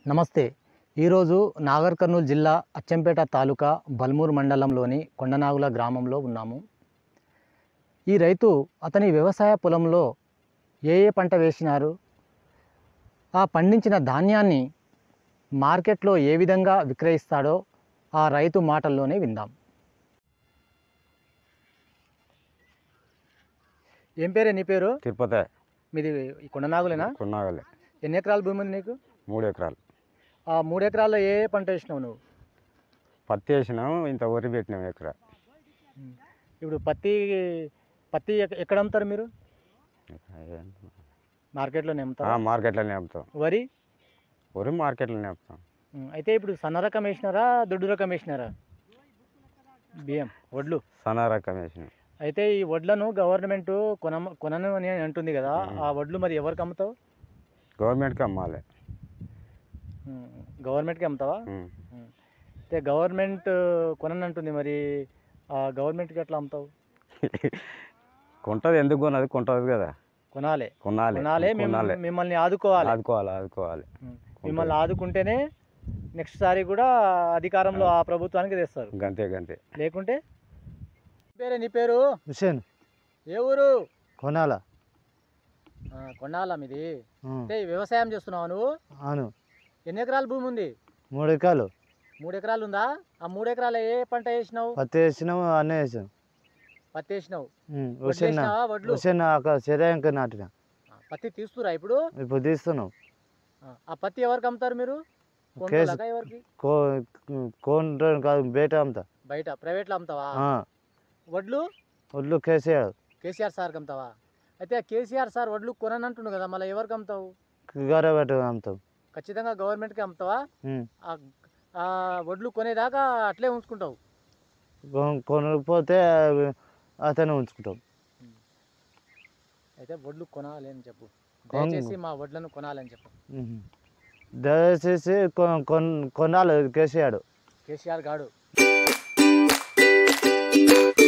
నమస్తే ఈరోజు నాగర్ కర్నూలు జిల్లా అచ్చంపేట తాలూకా బల్మూరు మండలంలోని కొండనాగుల గ్రామంలో ఉన్నాము ఈ రైతు అతని వ్యవసాయ పొలంలో ఏ ఏ పంట వేసినారు ఆ పండించిన ధాన్యాన్ని మార్కెట్లో ఏ విధంగా విక్రయిస్తాడో ఆ రైతు మాటల్లోనే విందాం ఏం పేరే నీ పేరు తిరుపతి మీది ఈ కొండనాగులేనా కొన్నాగలే ఎన్ని ఎకరాల భూమి ఉంది నీకు మూడు ఎకరాలు ఆ మూడు ఎకరాల్లో ఏ ఏ పంట వేసినావు నువ్వు పత్తి వేసినాము ఇంత వరి పెట్టినాం ఎకరా ఇప్పుడు పత్తి పత్తి ఎక్క- ఎక్కడ అమ్ముతారు మీరు మార్కెట్లోనే ఆ, అమ్ముతారు మార్కెట్లోనే అమ్ముతాం వరి వరి మార్కెట్లోనే అమ్ముతాం ఉం, అయితే ఇప్పుడు సన్న రకం వేసినారా దొడ్డు రకం వేసినారా బియ్యం వడ్లు సన్న రకం వేసినాం అయితే ఈ వడ్లను గవర్నమెంట్ కొన కొనను అని అంటుంది కదా ఉం. ఆ వడ్లు మరి ఎవరికి అమ్ముతావు గవర్నమెంట్కి అమ్మాలి ఉం, గవర్నమెంట్కి అమ్ముతావా ఉం. ఉం. అయితే గవర్నమెంట్ కొనని అంటుంది మరి ఆ గవర్నమెంట్కి ఎట్లా అమ్ముతావు కొంటది ఎందుకు కొన్నది కొంటది కదా కొనాలి కొనాలి కొనాలి మిమ్- కొనాలి మిమ్మల్ని ఆదుకోవాలి ఆదుకోవాలి ఆదుకోవాలి ఉం. మిమ్మల్ని ఆదుకుంటేనే నెక్స్ట్ సారి కూడా అధికారంలో ఆ ప్రభుత్వానికి తెస్తారు గంతే గంతే లేకుంటే పేరే నీ పేరు హుసేన్ ఏ ఊరు కొనాల ఆ, కొండాల మీది ఉం. అంటే ఈ వ్యవసాయం చేస్తున్నావు నువ్వు అవును ఎన్ని ఎకరాల భూమి ఉంది మూడు ఎకరాలు మూడు ఎకరాలు ఉందా ఆ మూడు ఎకరాల ఏ పంట వేసినావు పత్తి వేసినాము అన్నీ వేసాం పత్తి వేసినావు ఉం. వడ్లు హుసేన్ వేసినావా వడ్లు హుసేన్ అక్కడ చెరాయంక నాటిన ఆ, పత్తి తీస్తురా ఇప్పుడు ఇప్పుడు తీస్తున్నాం ఆ, ఆ పత్తి ఎవరికి అమ్ముతారు మీరు కేసు- కొనుగోలుకా ఎవరికి కో కోన్ కాదు బయట అమ్ముతా బయట ప్రైవేట్లో అమ్ముతావా ఆ. వడ్లు ఒడ్లు కేసేయాడు కేసీఆర్ సార్కి అమ్ముతావా అయితే ఆ కేసీఆర్ సార్ వడ్లు కొననంటుండు కదా మళ్ళీ ఎవరికి అమ్ముతావు గర బయట అమ్ముతాం ఖచ్చితంగా గవర్నమెంట్కి అమ్ముతావా ఉం. ఆ ఆ వడ్లు కొనేదాకా అట్లే ఉంచుకుంటావు కొన- కొనకపోతే అతను ఉంచుకుంటాం అయితే వడ్లు కొనాలి అని చెప్పు కొను. దయచేసి మా వడ్లను కొనాలని చెప్పు ఉం. దయచేసి కొ- కొన్- కొనాలి కేసేయాడు కేసీఆర్ గాడు